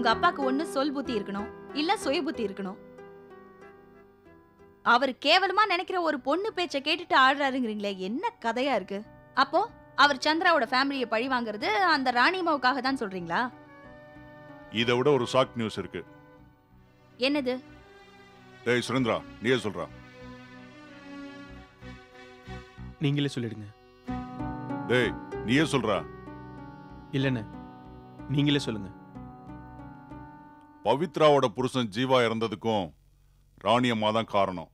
உங்க அப்பாக்கு ஒண்ணு சொல் புத்தி இருக்கணும் இல்ல சுய புத்தி இருக்கணும் அவர் கேவலமா நினைக்கிற ஒரு பொண்ணு பேச்ச கேட்டுட்டு ஆடுறாருங்கிறீங்களே என்ன கதையா இருக்கு அப்போ அவர் சந்திராவோட ஃபேமிலியை பழி வாங்குறது அந்த ராணிமாவுக்காக தான் சொல்றீங்களா இதை விட ஒரு ஷாக் நியூஸ் இருக்கு என்னது டேய் சுரேந்திரா நீயே சொல்றா நீங்களே சொல்லிடுங்க டேய் நீயே சொல்றா இல்லைண்ணே நீங்களே சொல்லுங்க பவித்ராவோட புருஷன் ஜீவா இறந்ததுக்கும் ராணி அம்மா தான் காரணம்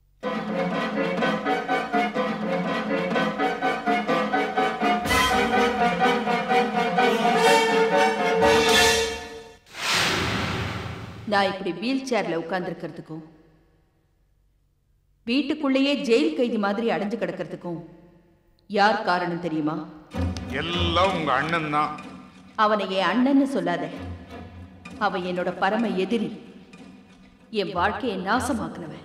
நான் இப்படி வீல் சேர்ல உட்கார்ந்துருக்கிறதுக்கும் வீட்டுக்குள்ளேயே ஜெயில் கைதி மாதிரி அடைஞ்சு கிடக்கிறதுக்கும் யார் காரணம் தெரியுமா எல்லாம் உங்க அண்ணன் தான் அவனை என் அண்ணன்னு சொல்லாத அவன் என்னோட பரம எதிரி என் வாழ்க்கையை நாசமாக்குனவன்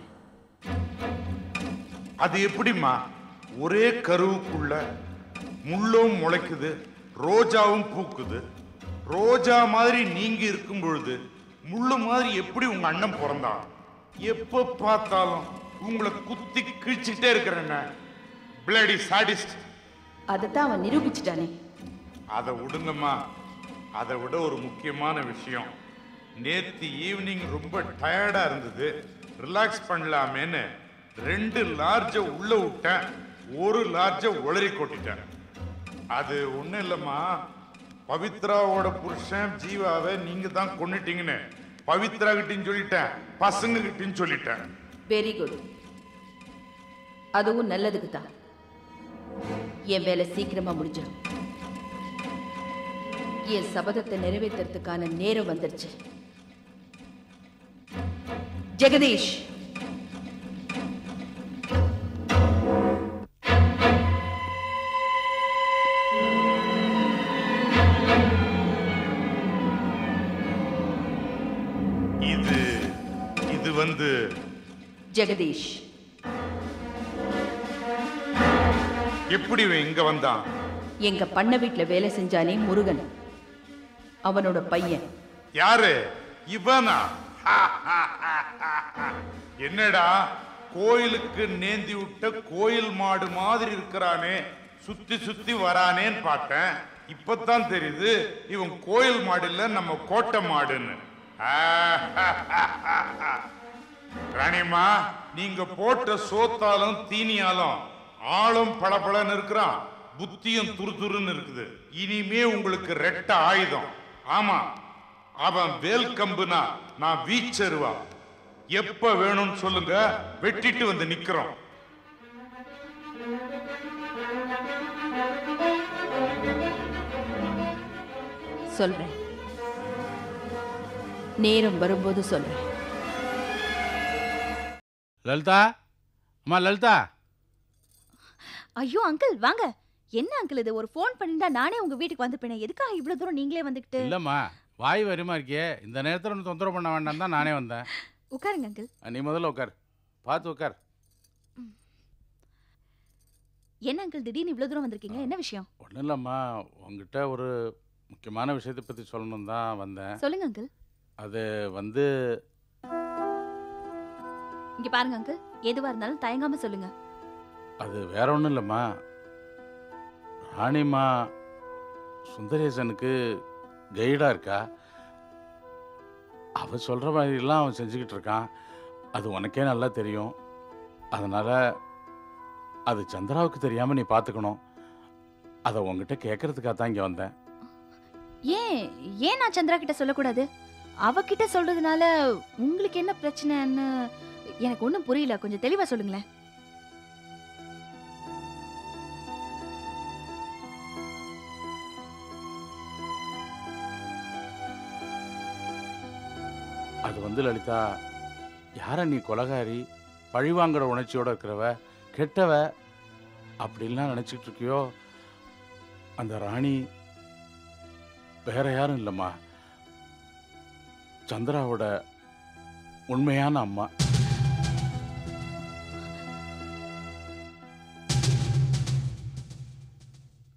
அது எப்படிம்மா ஒரே கருவுக்குள்ள முள்ளும் முளைக்குது ரோஜாவும் பூக்குது ரோஜா மாதிரி நீங்க இருக்கும் பொழுது முள்ளு மாதிரி எப்படி உங்க அண்ணன் பிறந்தான் எப்ப பார்த்தாலும் உங்களை குத்தி கிழிச்சுக்கிட்டே இருக்கிறேன்ன பிளடி சாடிஸ்ட் அதைத்தான் அவன் நிரூபிச்சிட்டானே அதை விடுங்கம்மா அதை விட ஒரு முக்கியமான விஷயம் நேத்து ஈவினிங் ரொம்ப டயர்டா இருந்தது ரிலாக்ஸ் பண்ணலாமேன்னு ரெண்டு லார்ஜ உள்ள விட்டேன் ஒரு லார்ஜ உளறி கொட்டிட்டேன் அது ஒண்ணும் இல்லம்மா பவித்ராவோட புருஷன் ஜீவாவை நீங்க தான் கொன்னுட்டீங்கன்னு பவித்ரா கிட்டயும் சொல்லிட்டேன் பசங்க கிட்டயும் சொல்லிட்டேன் வெரி குட் அதுவும் நல்லதுக்கு தான் என் வேலை சீக்கிரமா முடிஞ்சிடும் என் சபதத்தை நிறைவேற்றுறதுக்கான நேரம் வந்துருச்சு ஜெகதீஷ் இது இது வந்து ஜெகதீஷ் எப்படி இவன் இங்க வந்தான் எங்க பண்ண வீட்டுல வேலை செஞ்சானே முருகன் அவனோட பையன் யாரு இவனா என்னடா கோயிலுக்கு நேந்தி விட்ட கோயில் மாடு மாதிரி இருக்கிறானே சுத்தி சுத்தி வரானேன்னு பார்த்தேன் இப்பதான் தெரியுது இவன் கோயில் மாடு இல்ல நம்ம கோட்டை மாடுன்னு ராணிமா நீங்க போட்ட சோத்தாலும் தீனியாலும் ஆளும் பளபளன்னு இருக்கிறான் புத்தியும் துருதுருன்னு இருக்குது இனிமே உங்களுக்கு ரெட்ட ஆயுதம் ஆமா அவன் வேல் கம்புனா நான் வீச்சருவா எப்ப வேணும்னு சொல்லுங்க வெட்டிட்டு வந்து நிக்கிறோம் சொல்றேன் நேரம் வரும்போது சொல்றேன் லலிதா அம்மா லலிதா ஐயோ அங்கிள் வாங்க என்ன அங்கிள் இது ஒரு ஃபோன் பண்ணிருந்தா நானே உங்க வீட்டுக்கு வந்துப்பேனே எதுக்காக இவ்வளவு தூரம் நீங்களே வந்துக்கிட்டு இல்லைம்மா வாய் வருமா இருக்கியே இந்த நேரத்தில் ஒன்று தொந்தரவு பண்ண வேண்டாம் தான் நானே வந்தேன் உட்காருங்க அங்கிள் அஹ், நீ முதல்ல உட்கார் பார்த்து உட்கார் என்ன அங்கிள் திடீர்னு இவ்வளவு தூரம் வந்திருக்கீங்க என்ன விஷயம் ஒன்றும் இல்லைம்மா உங்ககிட்ட ஒரு முக்கியமான விஷயத்தை பற்றி சொல்லணும் தான் வந்தேன் சொல்லுங்க அங்கிள் அது வந்து இங்க பாருங்க அங்கிள் எதுவா இருந்தாலும் தயங்காம சொல்லுங்க அது வேற ஒன்றும் இல்லைம்மா ராணிம்மா சுந்தரேசனுக்கு கைடாக இருக்கா அவன் சொல்கிற மாதிரிலாம் அவன் செஞ்சுக்கிட்டு இருக்கான் அது உனக்கே நல்லா தெரியும் அதனால் அது சந்திராவுக்கு தெரியாமல் நீ பார்த்துக்கணும் அதை உங்ககிட்ட கேட்கறதுக்காக தான் இங்கே வந்தேன் ஏன் ஏன் நான் சந்திரா கிட்ட சொல்லக்கூடாது அவகிட்ட சொல்றதுனால உங்களுக்கு என்ன பிரச்சனைன்னு எனக்கு ஒண்ணும் புரியல கொஞ்சம் தெளிவா சொல்லுங்களேன் அது வந்து லலிதா யாரை நீ கொலகாரி பழிவாங்குற உணர்ச்சியோட இருக்கிறவ கெட்டவ அப்படின்லாம் நினச்சிட்டு இருக்கியோ அந்த ராணி வேற யாரும் இல்லைம்மா சந்திராவோட உண்மையான அம்மா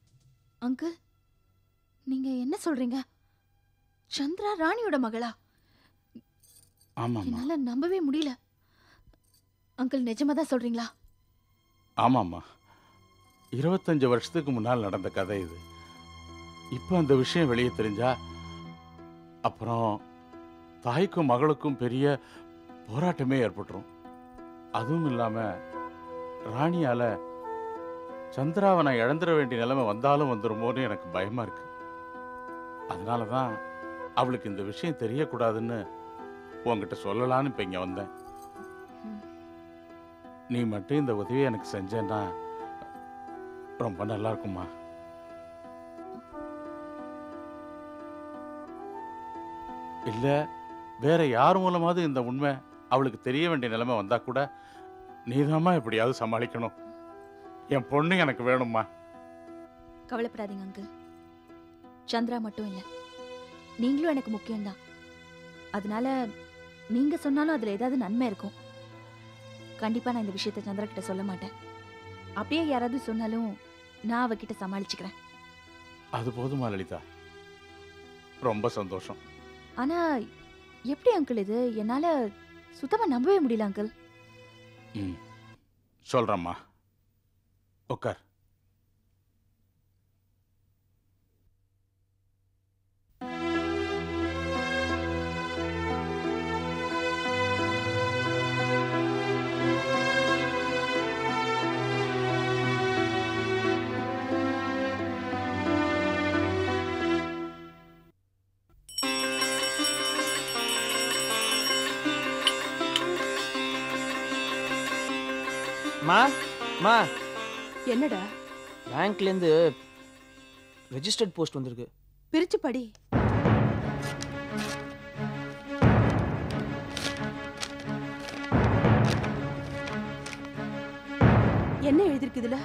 அங்கிள் நீங்க என்ன சொல்றீங்க சந்திரா ராணியோட மகளா ஆமாம்மா என்னால நம்பவே முடியல அங்கிள் நிஜமா தான் சொல்றீங்களா ஆமாம்மா இருபத்தஞ்சு வருஷத்துக்கு முன்னால் நடந்த கதை இது இப்போ அந்த விஷயம் வெளியே தெரிஞ்சா அப்புறம் தாய்க்கும் மகளுக்கும் பெரிய போராட்டமே ஏற்பட்டுரும் அதுவும் இல்லாமல் ராணியால் சந்திராவை நான் இழந்துட வேண்டிய நிலைமை வந்தாலும் வந்துருமோன்னு எனக்கு பயமாக இருக்கு அதனால தான் அவளுக்கு இந்த விஷயம் தெரியக்கூடாதுன்னு உன்கிட்ட சொல்லலான்னு இப்போ இங்கே வந்தேன் நீ மட்டும் இந்த உதவியை எனக்கு செஞ்சேன்னா ரொம்ப நல்லா இருக்கும்மா இல்ல வேற யார் மூலமாவது இந்த உண்மை அவளுக்கு தெரிய வேண்டிய நிலைமை வந்தா கூட நீதாம்மா எப்படியாவது சமாளிக்கணும் என் பொண்ணு எனக்கு வேணும்மா கவலைப்படாதீங்க அங்கிள் சந்திரா மட்டும் இல்ல நீங்களும் எனக்கு முக்கியம்தான் அதனால நீங்க சொன்னாலும் அதுல ஏதாவது நன்மை இருக்கும் கண்டிப்பா நான் இந்த விஷயத்த சந்திரா கிட்ட சொல்ல மாட்டேன் அப்படியே யாராவது சொன்னாலும் நான் அவகிட்ட சமாளிச்சுக்கிறேன் அது போதுமா லலிதா ரொம்ப சந்தோஷம் ஆனா எப்படி அங்கிள் இது என்னால சுத்தமா நம்பவே முடியல அங்கிள் ம் சொல்றேம்மா உட்கார் மா மா என்னடா பேங்க்லேருந்து ரெஜிஸ்டர்ட் போஸ்ட் வந்திருக்கு பிரிச்சு படி என்ன எழுதிருக்கு இதுல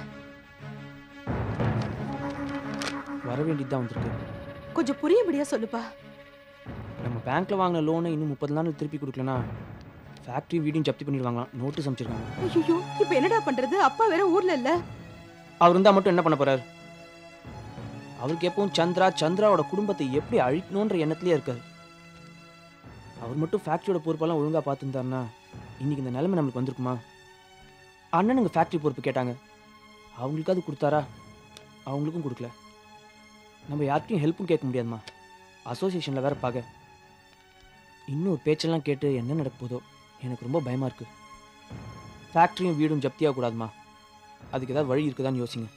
வர வேண்டியது தான் வந்திருக்கு கொஞ்சம் புரியும்படியா சொல்லுப்பா நம்ம பேங்க்ல வாங்கின லோனை இன்னும் முப்பது நாள் திருப்பி கொடுக்கலனா ஃபேக்ட்ரி வீடியும் ஜப்தி பண்ணிடுவாங்களாம் நோட்டீஸ் அமைச்சிருக்காங்க ஐயோ இப்ப என்னடா பண்றது அப்பா வேற ஊர்ல இல்ல அவர் இருந்தால் மட்டும் என்ன பண்ண போறாரு அவருக்கு எப்பவும் சந்திரா சந்திராவோட குடும்பத்தை எப்படி அழிக்கணுன்ற எண்ணத்துலயே இருக்காரு அவர் மட்டும் ஃபேக்ட்ரியோட பொறுப்பெல்லாம் ஒழுங்கா பார்த்துருந்தாருன்னா இன்னைக்கு இந்த நிலைமை நம்மளுக்கு வந்திருக்குமா அண்ணனுங்க ஃபேக்ட்ரி பொறுப்பு கேட்டாங்க அவங்களுக்காவது கொடுத்தாரா அவங்களுக்கும் கொடுக்கல நம்ம யார்கிட்டையும் ஹெல்ப்பும் கேட்க முடியாதுமா அசோசியேஷனில் வேற பார்க்க இன்னும் ஒரு பேச்செல்லாம் கேட்டு என்ன நடக்க போதோ எனக்கு ரொம்ப பயமா இருக்கு ஃபேக்ட்ரியும் வீடும் ஜப்தியாக கூடாதுமா அதுக்கு ஏதாவது வழி இருக்குதான்னு யோசிங்க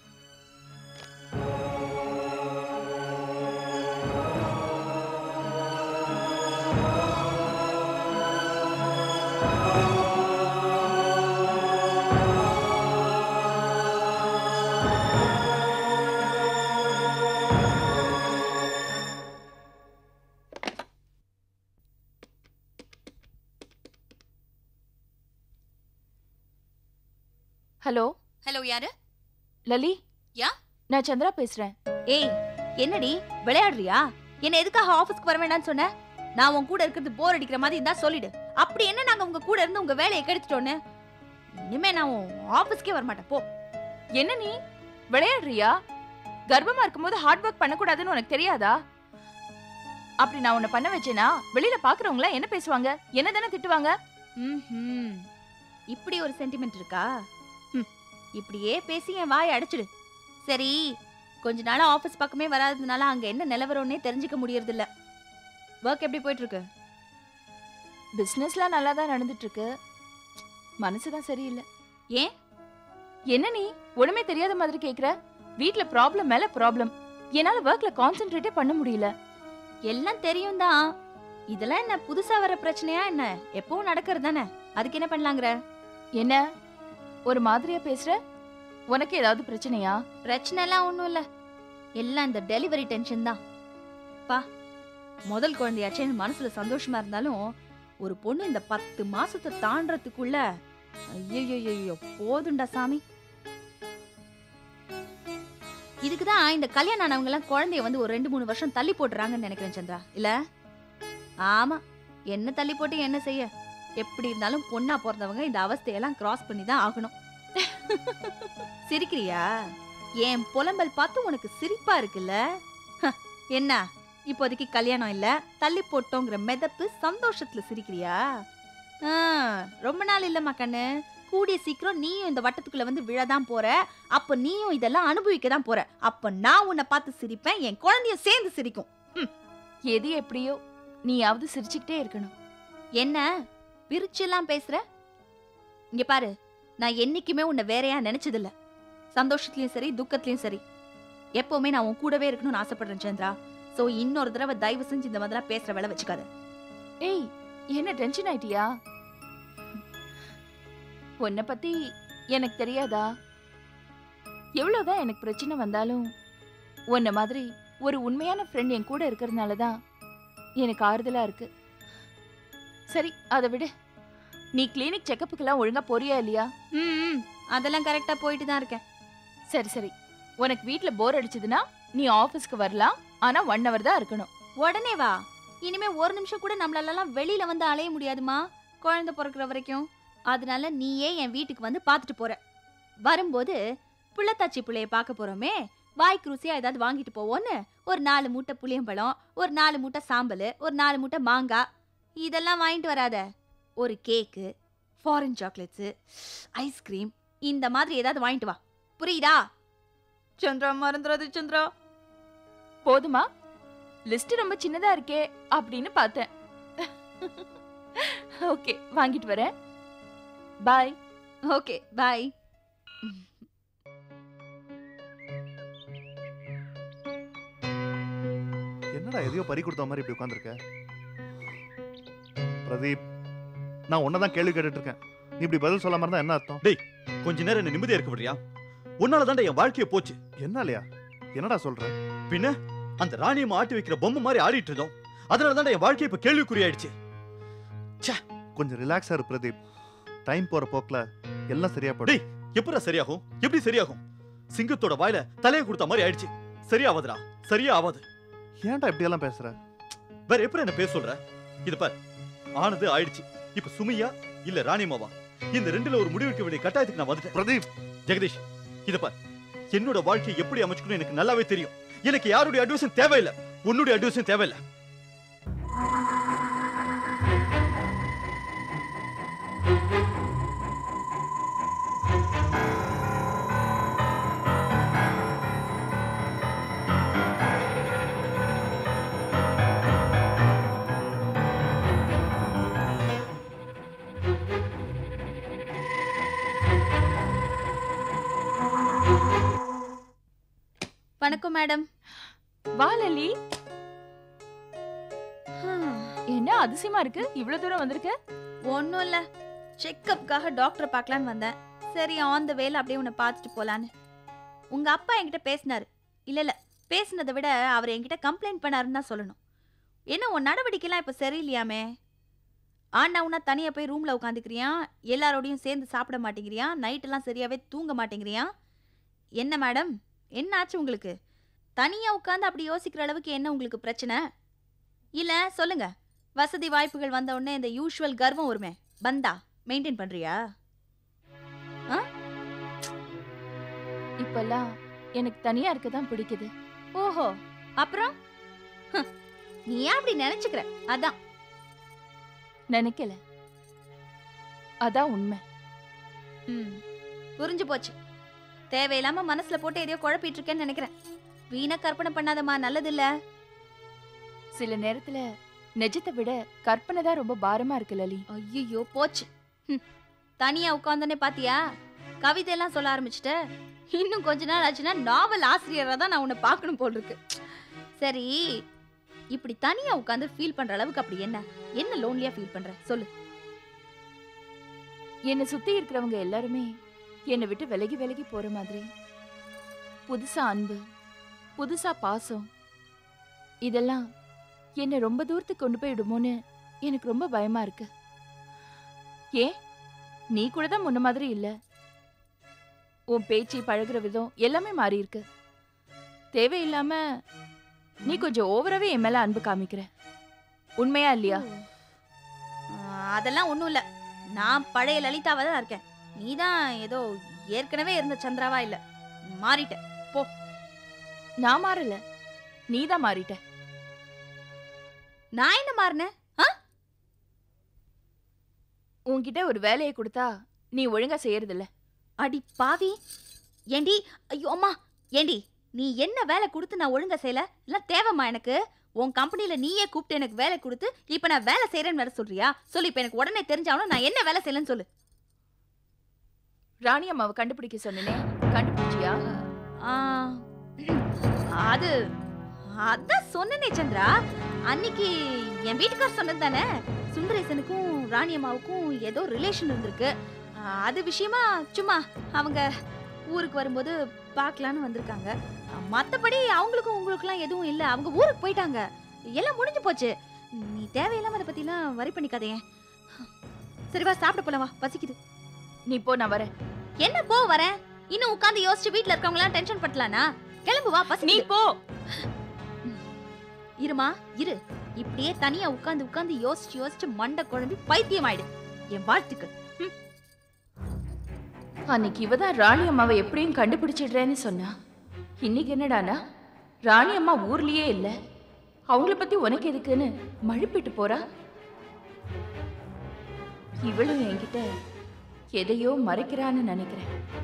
ஹலோ ஹலோ யாரு லலி யா? நான் சந்திரா பேசுறேன் ஏய் என்னடி விளையாடுறியா என்ன எதுக்காக ஆபீஸ்க்கு வர வேண்டாம்னு சொன்ன நான் உன் கூட இருக்கிறது போர் அடிக்கிற மாதிரி இருந்தா சொல்லிடு அப்படி என்ன நாங்க உங்க கூட இருந்து உங்க வேலையை கெடுத்துட்டோன்னு இனிமே நான் உன் ஆபீஸ்க்கே வர மாட்டேன் போ என்ன நீ விளையாடுறியா கர்ப்பமா இருக்கும்போது ஹார்ட் ஒர்க் பண்ணக்கூடாதுன்னு உனக்கு தெரியாதா அப்படி நான் உன்னை பண்ண வச்சேனா வெளியில பாக்குறவங்கள என்ன பேசுவாங்க என்ன தானே திட்டுவாங்க ம்ஹும். இப்படி ஒரு சென்டிமெண்ட் இருக்கா ம், இப்படியே பேசி என் வாயை அடைச்சிடு சரி கொஞ்ச நாளா ஆபீஸ் பக்கமே வராததுனால அங்க என்ன நிலவரம்னே தெரிஞ்சுக்க முடியறது இல்ல ஒர்க் எப்படி போயிட்டு இருக்கு பிசினஸ்லாம் நல்லா தான் நடந்துட்டு இருக்கு மனசுதான் சரியில்லை ஏன்? என்ன நீ ஒண்ணுமே தெரியாத மாதிரி கேக்குற வீட்ல ப்ராப்ளம் மேல ப்ராப்ளம் என்னால ஒர்க்ல கான்சென்ட்ரேட்டே பண்ண முடியல எல்லாம் தெரியும் தான் இதெல்லாம் என்ன புதுசா வர பிரச்சனையா என்ன எப்பவும் நடக்கிறது தானே அதுக்கு என்ன பண்ணலாங்கிற என்ன ஒரு மாதிரியா பேசுற உனக்கு ஏதாவது பிரச்சனையா பிரச்சனை எல்லாம் ஒண்ணும் இல்ல எல்லாம் இந்த டெலிவரி டென்ஷன் தான் பா முதல் குழந்தையாச்சேன்னு மனசுல சந்தோஷமா இருந்தாலும் ஒரு பொண்ணு இந்த பத்து மாசத்தை தாண்டறதுக்குள்ள ஐயோ போதுண்டா சாமி இதுக்கு தான் இந்த கல்யாணம் ஆனவங்க எல்லாம் குழந்தைய வந்து ஒரு ரெண்டு மூணு வருஷம் தள்ளி போட்டுறாங்கன்னு நினைக்கிறேன் சந்திரா இல்ல ஆமா என்ன தள்ளி போட்டு என்ன செய்ய எப்படி இருந்தாலும் பொண்ணா பிறந்தவங்க இந்த அவஸ்தையெல்லாம் கிராஸ் பண்ணி தான் ஆகணும் சிரிக்கிறியா என் புலம்பல் பார்த்து உனக்கு சிரிப்பா இருக்குல்ல ஹ, என்ன இப்போதைக்கு கல்யாணம் இல்ல தள்ளி போட்டோங்கிற மெதப்பு சந்தோஷத்துல சிரிக்கிறியா ஆ, ரொம்ப நாள் இல்லம்மா கண்ணு கூடிய சீக்கிரம் நீயும் இந்த வட்டத்துக்குள்ள வந்து விழதான் போற அப்ப நீயும் இதெல்லாம் அனுபவிக்க தான் போற அப்ப நான் உன்னை பார்த்து சிரிப்பேன் என் குழந்தைய சேர்ந்து சிரிக்கும் எது எப்படியோ நீயாவது சிரிச்சுக்கிட்டே இருக்கணும் என்ன பிரிச்செல்லாம் பேசுற இங்க பாரு நான் என்னைக்குமே உன்னை வேறையா நினைச்சதில்ல சந்தோஷத்துலயும் சரி துக்கத்துலயும் சரி எப்பவுமே நான் உன் கூடவே இருக்கணும்னு ஆசைப்படுறேன் சந்திரா சோ இன்னொரு தடவை தயவு செஞ்சு இந்த மாதிரிலாம் பேசுற வேலை வச்சுக்காத ஏய் என்ன டென்ஷன் ஆயிட்டியா உன்னை பத்தி எனக்கு தெரியாதா எவ்வளவுதான் எனக்கு பிரச்சனை வந்தாலும் உன்னை மாதிரி ஒரு உண்மையான ஃப்ரெண்ட் என் கூட இருக்கிறதுனால தான் எனக்கு ஆறுதலா இருக்கு சரி அதை விடு நீ கிளினிக் செக்கப்புக்கெல்லாம் ஒழுங்கா போறியா இல்லையா ம், ம் அதெல்லாம் கரெக்டா போயிட்டு தான் இருக்கேன் சரி சரி உனக்கு வீட்ல போர் அடிச்சதுன்னா நீ ஆபீஸ்க்கு வரலாம் ஆனா ஒன் ஹவர் தான் இருக்கணும் உடனே வா இனிமே ஒரு நிமிஷம் கூட நம்மளாலலாம் வெளியில வந்து அலைய முடியாதுமா குழந்தை பிறக்கிற வரைக்கும் அதனால நீயே என் வீட்டுக்கு வந்து பார்த்துட்டு போற வரும்போது புள்ளத்தாச்சி புள்ளைய பார்க்க போறோமே வாய்க்கு ருசியா ஏதாவது வாங்கிட்டு போவோன்னு ஒரு நாலு மூட்டை புளியம்பழம் ஒரு நாலு மூட்டை சாம்பல் ஒரு நாலு மூட்டை மாங்காய் இதெல்லாம் வாங்கிட்டு வராத ஒரு கேக்கு ஃபாரின் சாக்லேட்ஸு ஐஸ்கிரீம் இந்த மாதிரி ஏதாவது வாங்கிட்டு வா புரியுதா சந்திரா மறந்துடாது சந்திரா போதுமா லிஸ்ட் ரொம்ப சின்னதா இருக்கே அப்படின்னு பார்த்தேன் ஓகே வாங்கிட்டு வரேன் பாய் ஓகே பாய் என்னடா எதையோ பறி கொடுத்த மாதிரி இப்படி உட்காந்துருக்க பிரதீப் நான் உன்னை தான் கேள்வி கேட்டுட்டு இருக்கேன் நீ இப்படி பதில் சொல்லாம இருந்தா என்ன அர்த்தம் கொஞ்ச நேரம் என்ன நிம்மதியா இருக்க விடுறியா உன்னால தாண்டா என் வாழ்க்கைய போச்சு என்ன இல்லையா என்னடா சொல்ற பின்ன அந்த ராணியம்மா ஆட்டி வைக்கிற பொம்மை மாதிரி ஆடிட்டு இருந்தோம் அதனால தாண்டா என் வாழ்க்கை இப்ப கேள்விக்குறி ஆயிடுச்சு கொஞ்சம் ரிலாக்ஸா இரு பிரதீப் டைம் போற போக்குல எல்லாம் சரியா போடும் டேய் எப்படா சரியாகும் எப்படி சரியாகும் சிங்கத்தோட வாயில தலையை கொடுத்த மாதிரி ஆயிடுச்சு சரியாவதுடா சரியா ஆவாது ஏன்டா இப்படி எல்லாம் பேசுற வேற எப்படி என்ன பேச சொல்ற இது பார் ஆனது ஆயிடுச்சு இப்ப சுமையா இல்ல ராணியம்மாவா இந்த ரெண்டுல ஒரு முடிவெடுக்க வேண்டிய கட்டாயத்துக்கு நான் வந்துட்டேன் பிரதீப் ஜெகதீஷ் இத பார் என்னோட வாழ்க்கையை எப்படி அமைச்சுக்கணும் எனக்கு நல்லாவே தெரியும் எனக்கு யாருடைய அட்வைஸும் தேவையில்லை உன்னுடைய அட்வைஸும் தேவையில்லை வணக்கம் மேடம் வா லலி என்ன அதிசயமா இருக்கு இவ்வளவு தூரம் வந்திருக்க ஒன்றும் இல்லை செக்கப்புக்காக டாக்டரை பார்க்கலான்னு வந்தேன் சரி ஆன் த வேல அப்படியே உன்னை பார்த்துட்டு போலான்னு உங்க அப்பா என்கிட்ட பேசினாரு இல்ல இல்ல பேசினதை விட அவர் என்கிட்ட கம்ப்ளைண்ட் பண்ணாருன்னு தான் சொல்லணும் என்ன உன் நடவடிக்கைலாம் இப்போ சரியில்லையாமே ஆனா உன்னா தனியாக போய் ரூமில் உட்காந்துக்கிறியா எல்லாரோடையும் சேர்ந்து சாப்பிட மாட்டேங்கிறியா நைட்டெல்லாம் சரியாவே தூங்க மாட்டேங்கிறியா என்ன மேடம் என்ன ஆச்சு உங்களுக்கு தனியாக உட்காந்து அப்படி யோசிக்கிற அளவுக்கு என்ன உங்களுக்கு பிரச்சனை இல்லை சொல்லுங்க வசதி வாய்ப்புகள் வந்த உடனே இந்த யூஷுவல் கர்வம் வருமே பந்தா மெயின்டைன் பண்றியா இப்பெல்லாம் எனக்கு தனியா இருக்க தான் பிடிக்குது ஓஹோ அப்புறம் ஹ், நீ ஏன் அப்படி நினைச்சுக்கிற அதான் நினைக்கல அதான் உண்மை ம் புரிஞ்சு போச்சு தேவையில்லாம மனசுல போட்டு எதையோ குழப்பிட்டு இருக்கேன்னு நினைக்கிறேன் வீணா கற்பனை பண்ணாதம்மா நல்லதில்ல சில நேரத்துல நிஜத்தை விட கற்பனை தான் ரொம்ப பாரமா இருக்கு லலி ஐயோ போச்சு ஹம், தனியா உட்காந்தோன்னே பாத்தியா கவிதை எல்லாம் சொல்ல ஆரம்பிச்சிட்ட இன்னும் கொஞ்ச நாள் ஆச்சுன்னா நாவல் ஆசிரியரா தான் நான் உன்னை பார்க்கணும் போல் இருக்கு சரி இப்படி தனியா உட்காந்து ஃபீல் பண்ற அளவுக்கு அப்படி என்ன என்ன லோன்லியா ஃபீல் பண்ற சொல்லு என்னை சுத்தி இருக்கிறவங்க எல்லாருமே என்னை விட்டு விலகி விலகி போற மாதிரி புதுசா அன்பு புதுசா பாசம் இதெல்லாம் என்னை ரொம்ப தூரத்துக்கு கொண்டு போய் விடுமோன்னு எனக்கு ரொம்ப பயமா இருக்கு ஏன் நீ கூட தான் முன்ன மாதிரி இல்ல உன் பேச்சு பழகுற விதம் எல்லாமே மாறி இருக்கு தேவையில்லாம நீ கொஞ்சம் ஓவராவே என் மேல அன்பு காமிக்கிற உண்மையா இல்லையா ஆஹ், அதெல்லாம் ஒண்ணும் இல்ல நான் பழைய லலிதாவா தான் இருக்கேன் நீ தான் ஏதோ ஏற்கனவே இருந்த சந்திராவா இல்ல மாறிட்ட நான் மாறல நீ தான் மாறிட்ட நான் என்ன மாறினேன் ஆ உன்கிட்ட ஒரு வேலையை கொடுத்தா நீ ஒழுங்கா செய்யறதில்ல அடி பாவி ஏண்டி ஐயோ அம்மா ஏண்டி நீ என்ன வேலை கொடுத்து நான் ஒழுங்கா செய்யல எல்லாம் தேவைம்மா எனக்கு உன் கம்பெனில நீயே கூப்பிட்டு எனக்கு வேலை கொடுத்து இப்ப நான் வேலை செய்யறேன்னு வேற சொல்றியா சொல்லு இப்ப எனக்கு உடனே தெரிஞ்சாலும் நான் என்ன வேலை செய்யலன்னு சொல்லு ராணி அம்மாவை கண்டுபிடிக்க சொன்னேனே கண்டுபிடிச்சியா அது அதான் சொன்னனே சந்திரா அன்னைக்கு என் வீட்டுக்கார் சொன்னது தானே சுந்தரேசனுக்கும் ராணி அம்மாவுக்கும் ஏதோ ரிலேஷன் இருந்திருக்கு ஆ, அது விஷயமா சும்மா அவங்க ஊருக்கு வரும்போது பார்க்கலான்னு வந்திருக்காங்க ஆ, மத்தபடி அவங்களுக்கும் உங்களுக்குலாம் எதுவும் இல்லை அவங்க ஊருக்கு போயிட்டாங்க எல்லாம் முடிஞ்சு போச்சு நீ தேவையில்லாம அதை பத்திலாம் வரி பண்ணிக்காதே சரி வா சாப்பிட போலாம் வா பசிக்குது நீ போ நான் வரேன் என்ன போ வரேன் இன்னும் உட்காந்து யோசிச்சு வீட்ல இருக்கவங்க எல்லாம் டென்ஷன் பட்டலானா கிளம்பு வா பசி நீ போ இருமா இரு இப்படியே தனியா உட்கார்ந்து உட்கார்ந்து யோசிச்சு யோசிச்சு மண்டை குழம்பி பைத்தியம் ஆயிடு என் வாழ்த்துக்கள் ம். அன்னைக்கு இவ தான் ராணி அம்மாவை எப்படியும் கண்டுபிடிச்சிடுறேன்னு சொன்னா இன்னைக்கு என்னடானா ராணி அம்மா ஊர்லயே இல்ல அவங்கள பத்தி உனக்கு எதுக்குன்னு மழுப்பிட்டு போறா இவளும் என்கிட்ட எதையோ மறைக்கிறான்னு நினைக்கிறேன்